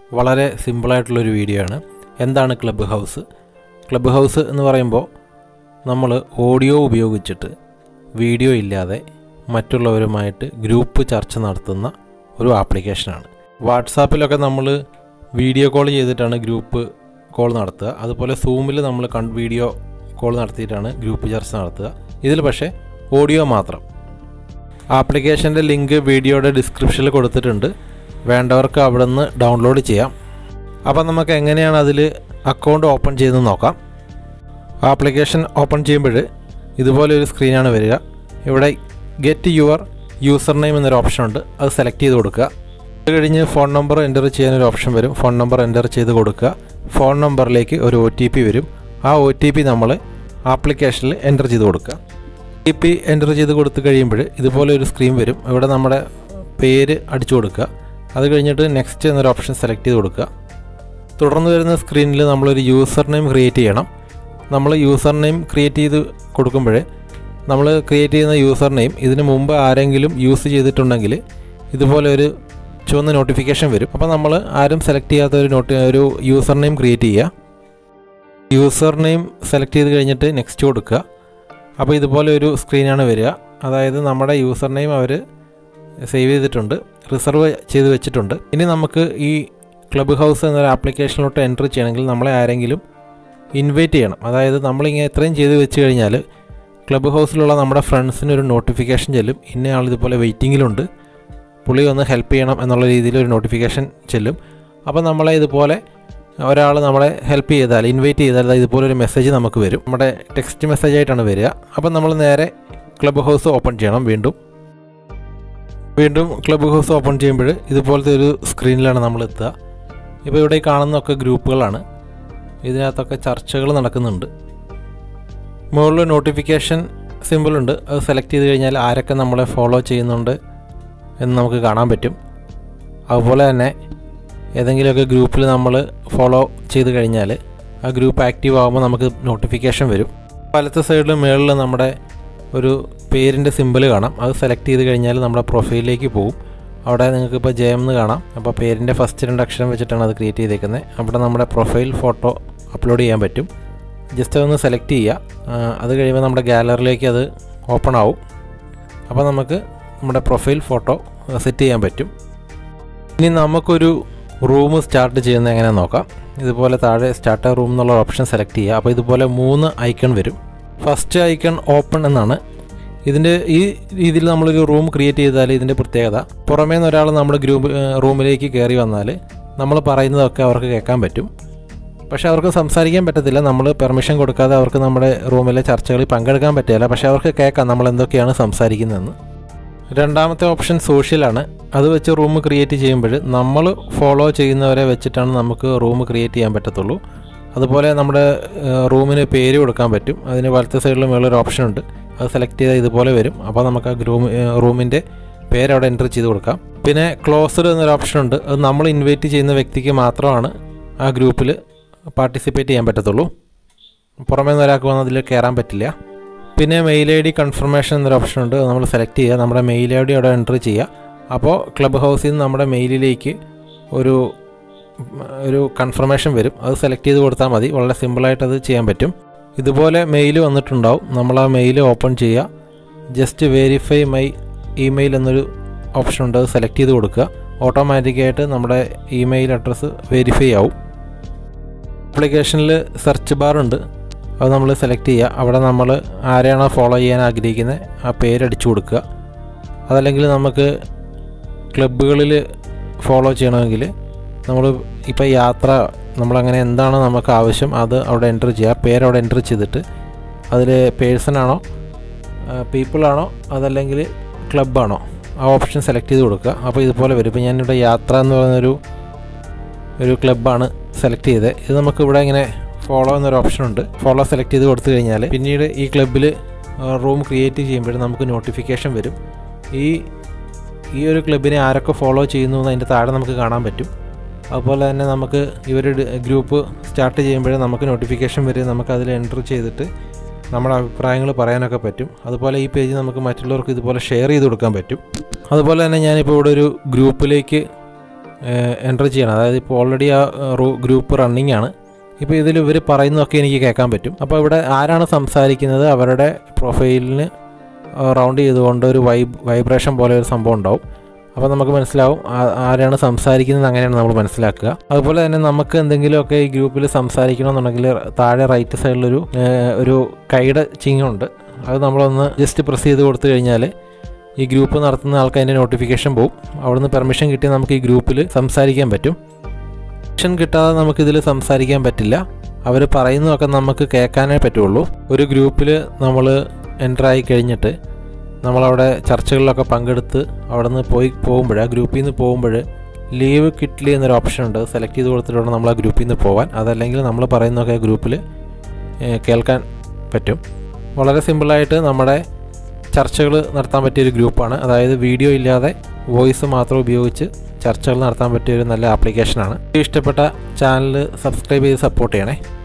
വളരെ സിമ്പിളായിട്ടുള്ളൊരു വീഡിയോ ആണ് എന്താണ് ക്ലബ്ബ് ഹൗസ് ക്ലബ്ബ് ഹൗസ് എന്ന് പറയുമ്പോൾ നമ്മൾ ഓഡിയോ ഉപയോഗിച്ചിട്ട് വീഡിയോ ഇല്ലാതെ മറ്റുള്ളവരുമായിട്ട് ഗ്രൂപ്പ് ചർച്ച നടത്തുന്ന ഒരു ആപ്ലിക്കേഷനാണ് വാട്സാപ്പിലൊക്കെ നമ്മൾ വീഡിയോ കോൾ ചെയ്തിട്ടാണ് ഗ്രൂപ്പ് കോൾ നടത്തുക അതുപോലെ സൂമിൽ നമ്മൾ കൺ വീഡിയോ കോൾ നടത്തിയിട്ടാണ് ഗ്രൂപ്പ് ചർച്ച നടത്തുക ഇതിൽ പക്ഷേ ഓഡിയോ മാത്രം ആപ്ലിക്കേഷൻ്റെ ലിങ്ക് വീഡിയോയുടെ ഡിസ്ക്രിപ്ഷനിൽ കൊടുത്തിട്ടുണ്ട് വേണ്ടവർക്ക് അവിടെ നിന്ന് ഡൗൺലോഡ് ചെയ്യാം അപ്പോൾ നമുക്ക് എങ്ങനെയാണ് അതിൽ അക്കൗണ്ട് ഓപ്പൺ ചെയ്ത് നോക്കാം ആപ്ലിക്കേഷൻ ഓപ്പൺ ചെയ്യുമ്പോൾ ഇതുപോലെ ഒരു സ്ക്രീനാണ് വരിക ഇവിടെ ഗെറ്റ് യുവർ യൂസർ നെയിം എന്നൊരു ഓപ്ഷൻ ഉണ്ട് അത് സെലക്ട് ചെയ്ത് കൊടുക്കുക അത് കഴിഞ്ഞ് ഫോൺ നമ്പർ എൻ്റർ ചെയ്യാനൊരു ഓപ്ഷൻ വരും ഫോൺ നമ്പർ എൻ്റർ ചെയ്ത് കൊടുക്കുക ഫോൺ നമ്പറിലേക്ക് ഒരു ഒ ടി പി വരും ആ ഒ ടി പി നമ്മൾ ആപ്ലിക്കേഷനിൽ എൻ്റർ ചെയ്ത് കൊടുക്കുക ഒ ടി പി എൻ്റർ ചെയ്ത് കൊടുത്തു കഴിയുമ്പോൾ ഇതുപോലെ ഒരു സ്ക്രീൻ വരും ഇവിടെ നമ്മുടെ പേര് അടിച്ചു കൊടുക്കുക അത് കഴിഞ്ഞിട്ട് നെക്സ്റ്റ് എന്നൊരു ഓപ്ഷൻ സെലക്ട് ചെയ്ത് കൊടുക്കുക തുടർന്ന് വരുന്ന സ്ക്രീനിൽ നമ്മളൊരു യൂസർ നെയിം ക്രിയേറ്റ് ചെയ്യണം നമ്മൾ യൂസർ നെയിം ക്രിയേറ്റ് ചെയ്ത് കൊടുക്കുമ്പോൾ നമ്മൾ ക്രിയേറ്റ് ചെയ്യുന്ന യൂസർ നെയിം ഇതിന് മുമ്പ് ആരെങ്കിലും യൂസ് ചെയ്തിട്ടുണ്ടെങ്കിൽ ഇതുപോലെ ഒരു ചുവന്ന നോട്ടിഫിക്കേഷൻ വരും അപ്പോൾ നമ്മൾ ആരും സെലക്ട് ചെയ്യാത്ത ഒരു നോട്ടി ഒരു യൂസർ നെയിം ക്രിയേറ്റ് ചെയ്യുക യൂസർ നെയിം സെലക്ട് ചെയ്ത് കഴിഞ്ഞിട്ട് നെക്സ്റ്റ് കൊടുക്കുക അപ്പോൾ ഇതുപോലെ ഒരു സ്ക്രീനാണ് വരിക അതായത് നമ്മുടെ യൂസർ നെയിം അവർ സേവ് ചെയ്തിട്ടുണ്ട് റിസർവ് ചെയ്ത് വെച്ചിട്ടുണ്ട് ഇനി നമുക്ക് ഈ ക്ലബ്ബ് ഹൗസ് എന്നൊരു ആപ്ലിക്കേഷനിലോട്ട് എൻ്റർ ചെയ്യണമെങ്കിൽ നമ്മളെ ആരെങ്കിലും ഇൻവൈറ്റ് ചെയ്യണം അതായത് നമ്മളിങ്ങനെ ഇത്രയും ചെയ്ത് വെച്ച് കഴിഞ്ഞാൽ ക്ലബ്ബ് ഹൗസിലുള്ള നമ്മുടെ ഫ്രണ്ട്സിന് ഒരു നോട്ടിഫിക്കേഷൻ ചെല്ലും ഇന്ന ആൾ ഇതുപോലെ വെയിറ്റിങ്ങിലുണ്ട് പുള്ളി ഒന്ന് ഹെൽപ്പ് ചെയ്യണം എന്നുള്ള രീതിയിൽ ഒരു നോട്ടിഫിക്കേഷൻ ചെല്ലും അപ്പോൾ നമ്മളെ ഇതുപോലെ ഒരാൾ നമ്മളെ ഹെൽപ്പ് ചെയ്താൽ ഇൻവൈറ്റ് ചെയ്താൽ ദാ ഇതുപോലെ ഒരു മെസ്സേജ് നമുക്ക് വരും നമ്മുടെ ടെക്സ്റ്റ് മെസ്സേജ് ആയിട്ടാണ് വരിക അപ്പോൾ നമ്മൾ നേരെ ക്ലബ്ബ് ഹൗസ് ഓപ്പൺ ചെയ്യണം വീണ്ടും വീണ്ടും ക്ലബ്ബ് ഹൗസ് ഓപ്പൺ ചെയ്യുമ്പോൾ ഇതുപോലത്തെ ഒരു സ്ക്രീനിലാണ് നമ്മൾ എത്തുക ഇപ്പോൾ ഇവിടെ ഈ കാണുന്നതൊക്കെ ഗ്രൂപ്പുകളാണ് ഇതിനകത്തൊക്കെ ചർച്ചകൾ നടക്കുന്നുണ്ട് മുകളിൽ നോട്ടിഫിക്കേഷൻ സിമ്പിളുണ്ട് അത് സെലക്ട് ചെയ്ത് കഴിഞ്ഞാൽ ആരൊക്കെ നമ്മളെ ഫോളോ ചെയ്യുന്നുണ്ട് എന്ന് നമുക്ക് കാണാൻ പറ്റും അതുപോലെ തന്നെ ഏതെങ്കിലുമൊക്കെ ഗ്രൂപ്പിൽ നമ്മൾ ഫോളോ ചെയ്ത് കഴിഞ്ഞാൽ ആ ഗ്രൂപ്പ് ആക്റ്റീവ് ആകുമ്പോൾ നമുക്ക് നോട്ടിഫിക്കേഷൻ വരും വലത്തെ സൈഡിൽ മുകളിൽ നമ്മുടെ ഒരു പേരിൻ്റെ സിമ്പിൾ കാണാം അത് സെലക്ട് ചെയ്ത് കഴിഞ്ഞാൽ നമ്മുടെ പ്രൊഫൈലിലേക്ക് പോകും അവിടെ നിങ്ങൾക്ക് ഇപ്പോൾ ജെ എന്ന് കാണാം അപ്പോൾ പേരിൻ്റെ ഫസ്റ്റ് രണ്ട് അക്ഷരം വെച്ചിട്ടാണ് അത് ക്രിയേറ്റ് ചെയ്തേക്കുന്നത് അവിടെ നമ്മുടെ പ്രൊഫൈൽ ഫോട്ടോ അപ്ലോഡ് ചെയ്യാൻ പറ്റും ജസ്റ്റ് അതൊന്ന് സെലക്ട് ചെയ്യുക അത് കഴിയുമ്പോൾ നമ്മുടെ ഗാലറിയിലേക്ക് അത് ഓപ്പൺ ആവും അപ്പോൾ നമുക്ക് നമ്മുടെ പ്രൊഫൈൽ ഫോട്ടോ സെറ്റ് ചെയ്യാൻ പറ്റും ഇനി നമുക്കൊരു റൂം സ്റ്റാർട്ട് ചെയ്യുന്നത് എങ്ങനെ നോക്കാം ഇതുപോലെ താഴെ സ്റ്റാർട്ട് റൂം എന്നുള്ള ഓപ്ഷൻ സെലക്ട് ചെയ്യുക അപ്പോൾ ഇതുപോലെ മൂന്ന് ഐക്കൺ വരും ഫസ്റ്റ് ഐക്കൺ ഓപ്പൺ എന്നാണ് ഇതിൻ്റെ ഈ രീതിയിൽ നമ്മളൊരു റൂം ക്രിയേറ്റ് ചെയ്താൽ ഇതിൻ്റെ പ്രത്യേകത പുറമേ നിന്ന് ഒരാൾ നമ്മുടെ ഗ്രൂപ്പ് റൂമിലേക്ക് കയറി വന്നാൽ നമ്മൾ പറയുന്നതൊക്കെ അവർക്ക് കേൾക്കാൻ പറ്റും പക്ഷേ അവർക്ക് സംസാരിക്കാൻ പറ്റത്തില്ല നമ്മൾ പെർമിഷൻ കൊടുക്കാതെ അവർക്ക് നമ്മുടെ റൂമിലെ ചർച്ചകളിൽ പങ്കെടുക്കാൻ പറ്റില്ല പക്ഷേ അവർക്ക് കേൾക്കാം നമ്മൾ എന്തൊക്കെയാണ് സംസാരിക്കുന്നതെന്ന് രണ്ടാമത്തെ ഓപ്ഷൻ സോഷ്യലാണ് അത് വെച്ച് റൂം ക്രിയേറ്റ് ചെയ്യുമ്പോൾ നമ്മൾ ഫോളോ ചെയ്യുന്നവരെ വെച്ചിട്ടാണ് നമുക്ക് റൂം ക്രിയേറ്റ് ചെയ്യാൻ പറ്റത്തുള്ളൂ അതുപോലെ നമ്മുടെ റൂമിന് പേര് കൊടുക്കാൻ പറ്റും അതിന് വലത്തെ സൈഡിൽ മുകളിലൊരു ഓപ്ഷൻ ഉണ്ട് അത് സെലക്ട് ചെയ്താൽ ഇതുപോലെ വരും അപ്പോൾ നമുക്ക് ആ ഗ്രൂം റൂമിൻ്റെ പേര് അവിടെ എൻ്റർ ചെയ്ത് കൊടുക്കാം പിന്നെ ക്ലോസ്ഡ് എന്നൊരു ഓപ്ഷൻ ഉണ്ട് അത് നമ്മൾ ഇൻവൈറ്റ് ചെയ്യുന്ന വ്യക്തിക്ക് മാത്രമാണ് ആ ഗ്രൂപ്പിൽ പാർട്ടിസിപ്പേറ്റ് ചെയ്യാൻ പറ്റത്തുള്ളൂ പുറമേ നിന്ന് ഒരാൾക്ക് വന്ന് അതിൽ കയറാൻ പറ്റില്ല പിന്നെ മെയിൽ ഐ ഡി കൺഫർമേഷൻ എന്നൊരു ഓപ്ഷൻ ഉണ്ട് അത് നമ്മൾ സെലക്ട് ചെയ്യുക നമ്മുടെ മെയിൽ ഐ ഡി അവിടെ എൻ്റർ ചെയ്യുക അപ്പോൾ ക്ലബ് ഹൗസിൽ നിന്ന് നമ്മുടെ മെയിലിലേക്ക് ഒരു ഒരു കൺഫർമേഷൻ വരും അത് സെലക്ട് ചെയ്ത് കൊടുത്താൽ മതി വളരെ സിമ്പിളായിട്ട് അത് ചെയ്യാൻ പറ്റും ഇതുപോലെ മെയിൽ വന്നിട്ടുണ്ടാവും നമ്മൾ ആ മെയിൽ ഓപ്പൺ ചെയ്യുക ജസ്റ്റ് വെരിഫൈ മൈ ഇമെയിൽ എന്നൊരു ഓപ്ഷൻ ഉണ്ട് അത് സെലക്ട് ചെയ്ത് കൊടുക്കുക ഓട്ടോമാറ്റിക്കായിട്ട് നമ്മുടെ ഇമെയിൽ അഡ്രസ്സ് വെരിഫൈ ആവും ആപ്ലിക്കേഷനിൽ സെർച്ച് ബാർ ഉണ്ട് അത് നമ്മൾ സെലക്ട് ചെയ്യുക അവിടെ നമ്മൾ ആരെയാണോ ഫോളോ ചെയ്യാൻ ആഗ്രഹിക്കുന്നത് ആ പേര് അടിച്ചു കൊടുക്കുക അതല്ലെങ്കിൽ നമുക്ക് ക്ലബ്ബുകളിൽ ഫോളോ ചെയ്യണമെങ്കിൽ നമ്മൾ ഇപ്പോൾ യാത്ര നമ്മളങ്ങനെ എന്താണ് നമുക്ക് ആവശ്യം അത് അവിടെ എൻ്റർ ചെയ്യുക പേര് അവിടെ എൻ്റർ ചെയ്തിട്ട് അതിൽ പേഴ്സണാണോ പീപ്പിളാണോ അതല്ലെങ്കിൽ ക്ലബ്ബാണോ ആ ഓപ്ഷൻ സെലക്ട് ചെയ്ത് കൊടുക്കുക അപ്പോൾ ഇതുപോലെ വരും ഇപ്പോൾ ഞാനിവിടെ യാത്ര എന്ന് പറയുന്നൊരു ഒരു ക്ലബ്ബാണ് സെലക്ട് ചെയ്തത് ഇത് നമുക്ക് ഇവിടെ ഇങ്ങനെ ഫോളോ എന്നൊരു ഓപ്ഷൻ ഉണ്ട് ഫോളോ സെലക്ട് ചെയ്ത് കൊടുത്തു കഴിഞ്ഞാൽ പിന്നീട് ഈ ക്ലബ്ബിൽ റൂം ക്രിയേറ്റ് ചെയ്യുമ്പോൾ നമുക്ക് നോട്ടിഫിക്കേഷൻ വരും ഈ ഈ ഒരു ക്ലബിനെ ആരൊക്കെ ഫോളോ ചെയ്യുന്നു എന്ന് അതിൻ്റെ താഴെ നമുക്ക് കാണാൻ പറ്റും അതുപോലെ തന്നെ നമുക്ക് ഇവരുടെ ഗ്രൂപ്പ് സ്റ്റാർട്ട് ചെയ്യുമ്പോൾ നമുക്ക് നോട്ടിഫിക്കേഷൻ വരും നമുക്ക് അതിൽ എൻ്റർ ചെയ്തിട്ട് നമ്മുടെ അഭിപ്രായങ്ങൾ പറയാനൊക്കെ പറ്റും അതുപോലെ ഈ പേജ് നമുക്ക് മറ്റുള്ളവർക്ക് ഇതുപോലെ ഷെയർ ചെയ്ത് കൊടുക്കാൻ പറ്റും അതുപോലെ തന്നെ ഞാനിപ്പോൾ ഇവിടെ ഒരു ഗ്രൂപ്പിലേക്ക് എൻ്റർ ചെയ്യണം അതായത് ഇപ്പോൾ ഓൾറെഡി ആ ഗ്രൂപ്പ് റണ്ണിങ് ആണ് ഇപ്പോൾ ഇതിൽ ഇവർ പറയുന്നതൊക്കെ എനിക്ക് കേൾക്കാൻ പറ്റും അപ്പോൾ ഇവിടെ ആരാണ് സംസാരിക്കുന്നത് അവരുടെ പ്രൊഫൈലിന് റൗണ്ട് ചെയ്തുകൊണ്ട് ഒരു വൈബ് വൈബ്രേഷൻ പോലെ ഒരു സംഭവം ഉണ്ടാവും അപ്പോൾ നമുക്ക് മനസ്സിലാവും ആ- ആരാണ് സംസാരിക്കുന്നത് അങ്ങനെയാണ് നമ്മൾ മനസ്സിലാക്കുക അതുപോലെ തന്നെ നമുക്ക് എന്തെങ്കിലുമൊക്കെ ഈ ഗ്രൂപ്പിൽ സംസാരിക്കണമെന്നുണ്ടെങ്കിൽ താഴെ റൈറ്റ് സൈഡിലൊരു ഏഹ്, ഒരു കൈയുടെ ചിഹ്നമുണ്ട് അത് നമ്മളൊന്ന് ജസ്റ്റ് പ്രസ് ചെയ്ത് കൊടുത്തു കഴിഞ്ഞാൽ ഈ ഗ്രൂപ്പ് നടത്തുന്ന ആൾക്ക് അതിൻ്റെ നോട്ടിഫിക്കേഷൻ പോകും അവിടുന്ന് പെർമിഷൻ കിട്ടി നമുക്ക് ഈ ഗ്രൂപ്പിൽ സംസാരിക്കാൻ പറ്റും പെർമിഷൻ കിട്ടാതെ നമുക്കിതിൽ സംസാരിക്കാൻ പറ്റില്ല അവർ പറയുന്നതൊക്കെ നമുക്ക് കേൾക്കാനേ പറ്റുള്ളൂ ഒരു ഗ്രൂപ്പിൽ നമ്മൾ എൻ്റർ ആയി കഴിഞ്ഞിട്ട് നമ്മളവിടെ ചർച്ചകളിലൊക്കെ പങ്കെടുത്ത് അവിടെ നിന്ന് പോയി പോകുമ്പോൾ ആ ഗ്രൂപ്പിൽ നിന്ന് പോകുമ്പോൾ ലീവ് കിട്ടില്ല എന്നൊരു ഓപ്ഷൻ ഉണ്ട് സെലക്ട് ചെയ്ത് കൊടുത്തിട്ട് വേണം നമ്മൾ ആ ഗ്രൂപ്പിൽ നിന്ന് പോകാൻ അതല്ലെങ്കിൽ നമ്മൾ പറയുന്നതൊക്കെ ഗ്രൂപ്പിൽ കേൾക്കാൻ പറ്റും വളരെ സിമ്പിളായിട്ട് നമ്മുടെ ചർച്ചകൾ നടത്താൻ പറ്റിയൊരു ഗ്രൂപ്പാണ് അതായത് വീഡിയോ ഇല്ലാതെ വോയിസ് മാത്രം ഉപയോഗിച്ച് ചർച്ചകൾ നടത്താൻ പറ്റിയ ഒരു നല്ല ആപ്ലിക്കേഷനാണ് ഇഷ്ടപ്പെട്ട ചാനൽ സബ്സ്ക്രൈബ് ചെയ്ത് സപ്പോർട്ട് ചെയ്യണേ